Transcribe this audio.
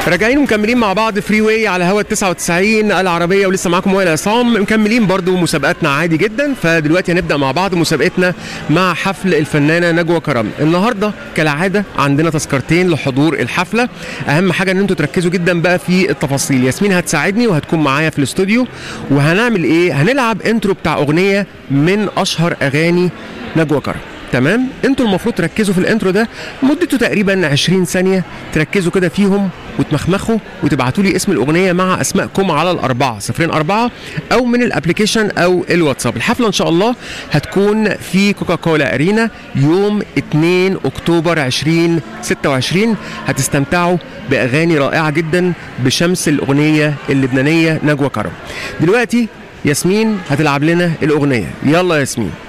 راجعين ومكملين مع بعض فري واي على هوا 99 العربيه ولسه معاكم وائل عصام مكملين برضو مسابقاتنا عادي جدا فدلوقتي هنبدا مع بعض مسابقتنا مع حفل الفنانه نجوى كرم النهارده كالعاده عندنا تذكرتين لحضور الحفله اهم حاجه ان انتوا تركزوا جدا بقى في التفاصيل ياسمين هتساعدني وهتكون معايا في الاستوديو وهنعمل ايه هنلعب انترو بتاع اغنيه من اشهر اغاني نجوى كرم تمام انتوا المفروض تركزوا في الانترو ده مدته تقريبا 20 ثانيه تركزوا كده فيهم وتمخمخوا وتبعتوا لي اسم الاغنيه مع اسمائكم على الاربعه صفرين اربعه او من الابلكيشن او الواتساب الحفله ان شاء الله هتكون في كوكاكولا ارينا يوم 2 اكتوبر 2026 هتستمتعوا باغاني رائعه جدا بشمس الاغنيه اللبنانيه نجوى كرم دلوقتي ياسمين هتلعب لنا الاغنيه يلا ياسمين